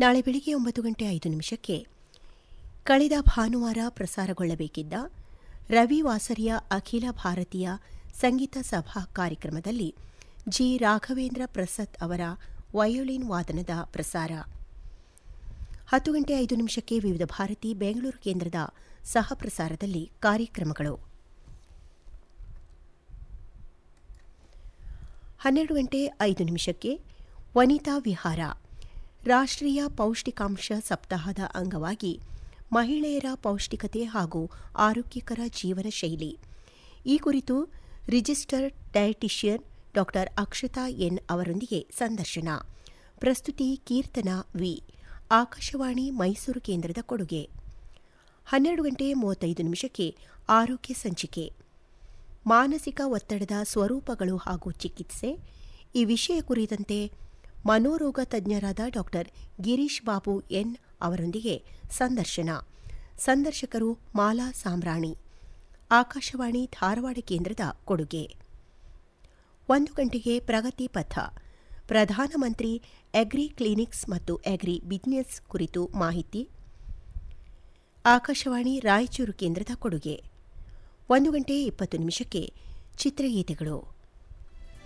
ನಾಳೆ ಬೆಳಿಗ್ಗೆ ಒಂಬತ್ತು ಗಂಟೆ ಐದು ನಿಮಿಷಕ್ಕೆ ಕಳೆದ ಭಾನುವಾರ ಪ್ರಸಾರಗೊಳ್ಳಬೇಕಿದ್ದ ರವಿ ವಾಸರಿಯ ಅಖಿಲ ಭಾರತೀಯ ಸಂಗೀತ ಸಭಾ ಕಾರ್ಯಕ್ರಮದಲ್ಲಿ ಜಿ ರಾಘವೇಂದ್ರ ಪ್ರಸಾದ್ ಅವರ ವಯೋಲಿನ್ ವಾದನದ ಪ್ರಸಾರ ಹತ್ತು ಗಂಟೆ ಐದು ನಿಮಿಷಕ್ಕೆ ವಿವಿಧ ಭಾರತಿ ಬೆಂಗಳೂರು ಕೇಂದ್ರದ ಸಹ ಪ್ರಸಾರದಲ್ಲಿ ಕಾರ್ಯಕ್ರಮಗಳು ಹನ್ನೆರಡು ಗಂಟೆ ಐದು ನಿಮಿಷಕ್ಕೆ ವನಿತಾ ವಿಹಾರ ರಾಷ್ಟ್ರೀಯ ಪೌಷ್ಟಿಕಾಂಶ ಸಪ್ತಾಹದ ಅಂಗವಾಗಿ ಮಹಿಳೆಯರ ಪೌಷ್ಟಿಕತೆ ಹಾಗೂ ಆರೋಗ್ಯಕರ ಜೀವನ ಶೈಲಿ ಈ ಕುರಿತು ರಿಜಿಸ್ಟರ್ಡ್ ಡಯಟಿಷಿಯನ್ ಡಾ ಅಕ್ಷತಾ ಎನ್ ಅವರೊಂದಿಗೆ ಸಂದರ್ಶನ ಪ್ರಸ್ತುತಿ ಕೀರ್ತನ ವಿ ಆಕಾಶವಾಣಿ ಮೈಸೂರು ಕೇಂದ್ರದ ಕೊಡುಗೆ ಹನ್ನೆರಡು ಗಂಟೆ ಮೂವತ್ತೈದು ನಿಮಿಷಕ್ಕೆ ಆರೋಗ್ಯ ಸಂಚಿಕೆ ಮಾನಸಿಕ ಒತ್ತಡದ ಸ್ವರೂಪಗಳು ಹಾಗೂ ಚಿಕಿತ್ಸೆ ಈ ವಿಷಯ ಕುರಿತಂತೆ ಮನೋರೋಗ ತಜ್ಞರಾದ ಡಾ ಗಿರೀಶ್ ಬಾಬು ಎನ್ ಅವರೊಂದಿಗೆ ಸಂದರ್ಶನ ಸಂದರ್ಶಕರು ಮಾಲಾ ಸಾಮ್ರಾಣಿ ಆಕಾಶವಾಣಿ ಧಾರವಾಡ ಕೇಂದ್ರದ ಕೊಡುಗೆ ಒಂದು ಗಂಟೆಗೆ ಪ್ರಗತಿ ಪಥ ಪ್ರಧಾನಮಂತ್ರಿ ಅಗ್ರಿ ಕ್ಲಿನಿಕ್ಸ್ ಮತ್ತು ಅಗ್ರಿ ಬಿಸಿನೆಸ್ ಕುರಿತು ಮಾಹಿತಿ ಆಕಾಶವಾಣಿ ರಾಯಚೂರು ಕೇಂದ್ರದ ಕೊಡುಗೆ ಒಂದು ಗಂಟೆ ಇಪ್ಪತ್ತು ನಿಮಿಷಕ್ಕೆ ಚಿತ್ರಗೀತೆಗಳು